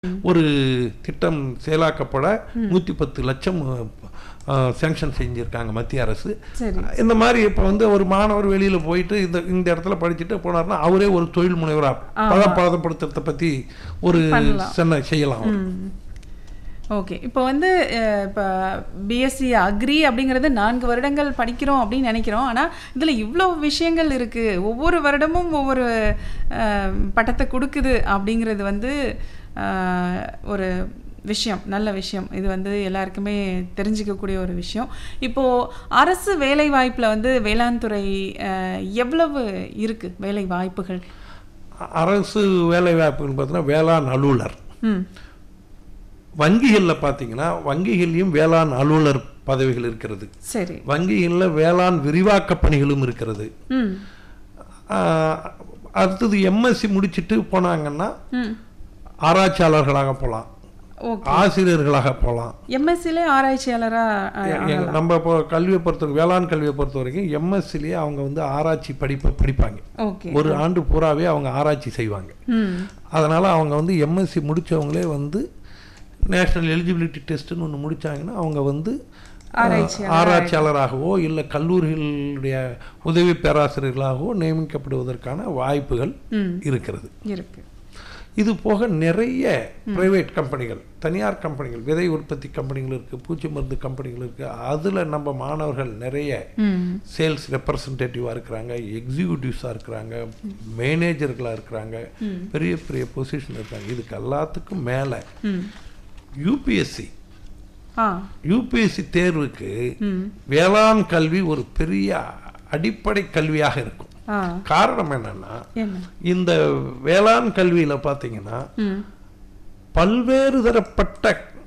ஒரு திட்டம் செயலாக்கப்பட நூற்றி பத்து லட்சம் சேங்ஷன் செஞ்சுருக்காங்க மத்திய அரசு சரி இந்த மாதிரி இப்போ வந்து ஒரு மாணவர் வெளியில் போயிட்டு இந்த இந்த இடத்துல படிச்சுட்டு போனார்னா அவரே ஒரு தொழில் முனைவராக பத பதப்படுத்துறதை பற்றி ஒரு பண்ணலாம். சென்னை செய்யலாம் அவர். ஓகே இப்போ வந்து அஹ், இப்போ பிஎஸ்சி அக்ரி அப்படிங்கிறது நான்கு வருடங்கள் படிக்கிறோம் அப்படின்னு நினைக்கிறோம் ஆனால் இதில் இவ்வளோ விஷயங்கள் இருக்குது ஒவ்வொரு வருடமும் ஒவ்வொரு அஹ், பட்டத்தை கொடுக்குது அப்படிங்கிறது வந்து அஹ், ஒரு விஷயம் நல்ல விஷயம் இது வந்து எல்லாருக்குமே தெரிஞ்சிக்கக்கூடிய ஒரு விஷயம் இப்போது அரசு வேலை வாய்ப்பில் வந்து வேளாண் துறை அஹ், எவ்வளவு இருக்குது வேலை வாய்ப்புகள் அரசு வேலை வாய்ப்புன்னு பார்த்தீங்கன்னா வேளாண் அலுவலர் ம் வங்கிகளில் பார்த்தீங்கன்னா வங்கிகள்லையும் வேளாண் அலுவலர் பதவிகள் இருக்கிறது சரி வங்கிகளில் வேளாண் விரிவாக்க பணிகளும் இருக்கிறது ம் ஆஹ், அடுத்தது எம்எஸ்சி முடிச்சிட்டு போனாங்கன்னா ம் ஆராய்ச்சியாளர்களாக போகலாம் ஓகே ஆசிரியர்களாக போகலாம் எம்எஸ்சிலே ஆராய்ச்சியாளராக நம்ம இப்போ கல்வியை பொறுத்த வேளாண் கல்வியை பொறுத்த வரைக்கும் எம்எஸ்சிலேயே அவங்க வந்து ஆராய்ச்சி படிப்பை படிப்பாங்க ஓகே ஒரு ஆண்டு பூராவே அவங்க ஆராய்ச்சி செய்வாங்க ம் அதனால அவங்க வந்து எம்எஸ்சி முடிச்சவங்களே வந்து நேஷனல் எலிஜிபிலிட்டி டெஸ்ட்னு ஒன்று முடிச்சாங்கன்னா அவங்க வந்து ஆராய்ச்சியாளர் ஆராய்ச்சியாளராகவோ இல்லை கல்லூரிகளுடைய உதவி பேராசிரியர்களாகவோ நியமிக்கப்படுவதற்கான வாய்ப்புகள் ம் இருக்கிறது இருக்கு இது போக நிறைய பிரைவேட் கம்பெனிகள் தனியார் கம்பெனிகள் விதை உற்பத்தி கம்பெனிகள் இருக்குது பூச்சி மருந்து கம்பெனிகள் இருக்குது அதில் நம்ம மாணவர்கள் நிறைய ம் சேல்ஸ் ரெப்ரசன்டேட்டிவாக இருக்கிறாங்க எக்ஸிக்யூட்டிவ்ஸாக இருக்கிறாங்க மேனேஜர்களாக இருக்கிறாங்க பெரிய பெரிய பொசிஷன் இருக்காங்க இதுக்கு எல்லாத்துக்கும் மேலே ம் யூபிஎஸ்சி ஆ யூபிஎஸ்சி தேர்வுக்கு ம் வேளாண் கல்வி ஒரு பெரிய அடிப்படை கல்வியாக இருக்கும் ஆ காரணம் என்னன்னா என்ன இந்த வேளாண் கல்வியில பார்த்தீங்கன்னா ம் பல்வேறு தரப்பட்ட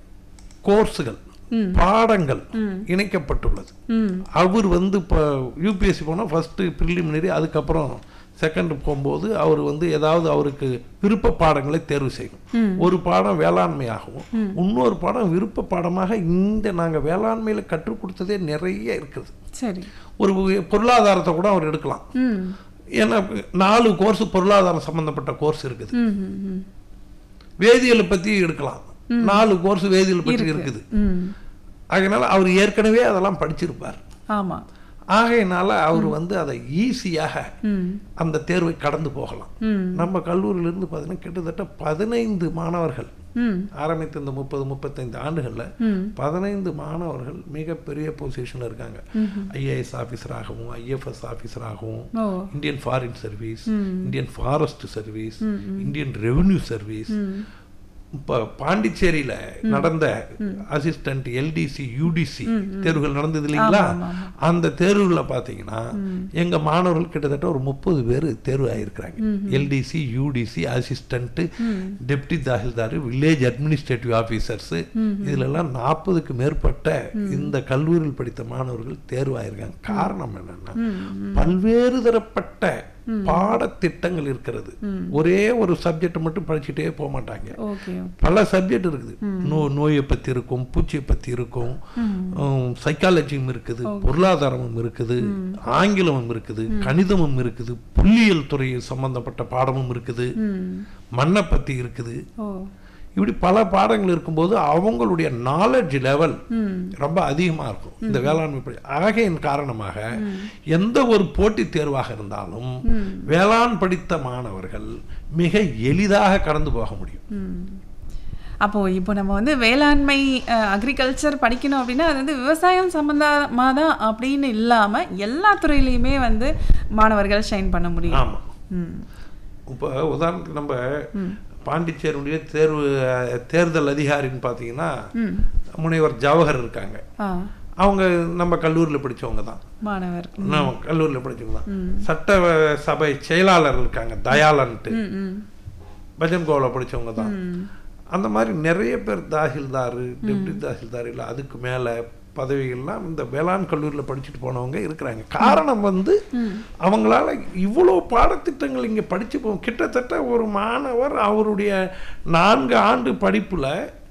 கோர்ஸுகள் ம். பாடங்கள் ம். இணைக்கப்பட்டுள்ளது ம் அவர் வந்து இப்போ யூபிஎஸ்சி போனால் ஃபஸ்ட்டு ப்ரிலிமினரி அதுக்கப்புறம் செகண்ட் போகும்போது அவர் வந்து ஏதாவது அவருக்கு விருப்ப பாடங்களை தேர்வு செய்யணும் ஒரு பாடம் வேளாண்மையாகவும் இன்னொரு பாடம் விருப்ப பாடமாக இந்த நாங்கள் வேளாண்மையில் கற்றுக் கொடுத்ததே நிறைய இருக்குது சரி ஒரு பொருளாதாரத்தை கூட அவர் எடுக்கலாம் ம் ஏன்னா நாலு கோர்ஸ் பொருளாதாரம் சம்பந்தப்பட்ட கோர்ஸ் இருக்குது ம் ம் ம் வேதியியலை பற்றி எடுக்கலாம் நாலு கோர்ஸ் வேதியியல் பற்றி இருக்குது ம் அதனால அவர் ஏற்கனவே அதெல்லாம் படிச்சிருப்பார் ஆமாம் ஆகையினால அவர் வந்து அதை ஈஸியாக ம் அந்த தேர்வை கடந்து போகலாம் ம் நம்ம கல்லூரியிலிருந்து பார்த்தீங்கன்னா கிட்டத்தட்ட பதினைந்து மாணவர்கள் ம் ஆரம்பித்த இந்த முப்பது முப்பத்தைந்து ஆண்டுகளில் ம் பதினைந்து மாணவர்கள் மிகப்பெரிய பொசிஷனில் இருக்காங்க ஐஏஎஸ் ஆஃபீஸராகவும் ஐஎஃப்எஸ் ஆஃபீஸராகவும் ஓ இந்தியன் ஃபாரின் சர்வீஸ் ம். Indian forest service Indian revenue service ம் இப்போ பாண்டிச்சேரியில் நடந்த அசிஸ்டன்ட் எல்டிசி யூடிசி தேர்வுகள் நடந்தது இல்லைங்களா ஆமா, ஆமா, அந்த தேர்வுகளில் பார்த்தீங்கன்னா எங்க மாணவர்கள் கிட்டத்தட்ட ஒரு முப்பது பேர் தேர்வு ஆகியிருக்கிறாங்க LDC UDC assistant deputy tahsildar village administrative officers இதுலெல்லாம் நாற்பதுக்கு மேற்பட்ட இந்த கல்லூரியில் படித்த மாணவர்கள் தேர்வாயிருக்காங்க காரணம் என்னன்னா பல்வேறு தரப்பட்ட பாடத்திட்டங்கள் இருக்கிறது ஒரே ஒரு சப்ஜெக்ட் மட்டும் படிச்சுட்டே போக மாட்டாங்க ஓகே பல சப்ஜெக்ட் இருக்குது நோ நோயை பற்றி இருக்கும் பூச்சியை பற்றி இருக்கும் சைக்காலஜியும் இருக்குது பொருளாதாரமும் இருக்குது ஆங்கிலமும் இருக்குது கணிதமும் இருக்குது புள்ளியியல் துறை சம்பந்தப்பட்ட பாடமும் இருக்குது ம் மண்ணை பற்றி இருக்குது ஓ இப்படி பல பாடங்கள் இருக்கும்போது அவங்களுடைய நாலேஜ் லெவல் ம் ரொம்ப அதிகமாக இருக்கும் இந்த வேளாண்மை படி ஆகையின் காரணமாக எந்த ஒரு போட்டித் தேர்வாக இருந்தாலும் வேளாண் படித்த மாணவர்கள் மிக எளிதாக கடந்து போக முடியும் ம் அப்போ இப்போ நம்ம வந்து வேளாண்மை அக்ரிகல்ச்சர் படிக்கணும் அப்படின்னா அது வந்து விவசாயம் சம்பந்தமாக தான் அப்படின்னு இல்லாமல் எல்லா துறையிலையுமே வந்து மாணவர்கள் ஷைன் பண்ண முடியும் ஆமா ம் இப்போ உதாரணத்துக்கு நம்ம பாண்டிச்சேரியுடைய தேர்வு அஹ், தேர்தல் அதிகாரின்னு பார்த்தீங்கன்னா ம் முனைவர் ஜவஹர் இருக்காங்க ஆ அவங்க நம்ம கல்லூரியில் படிச்சவங்க தான் மாணவர் நம்ம கல்லூரியில் படிச்சவங்க தான் சட்ட சபை செயலாளர் இருக்காங்க தயாளன்ட்டு ம் ம் பஜன் கோவில் படிச்சவங்க தான் அந்த மாதிரி நிறைய பேர் தாசில்தார் டெப்டி தாசில்தார் இல்லை அதுக்கு மேலே பதவிகள்லாம் இந்த வேளாண் கல்லூரியில் படிச்சுட்டு போனவங்க இருக்கிறாங்க காரணம் வந்து அவங்களால இவ்வளோ பாடத்திட்டங்கள் இங்கே படிச்சு போ கிட்டத்தட்ட ஒரு மாணவர் அவருடைய நான்கு ஆண்டு படிப்பில்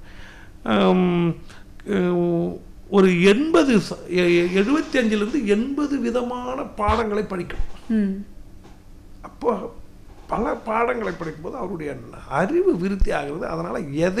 ஒரு எண்பது எழுபத்தி அஞ்சிலிருந்து எண்பது விதமான பாடங்களை படிக்கணும் ம் அப்போ பல பாடங்களை படிக்கும்போது அவருடைய அறிவு விருத்தி ஆகிறது அதனால் எதை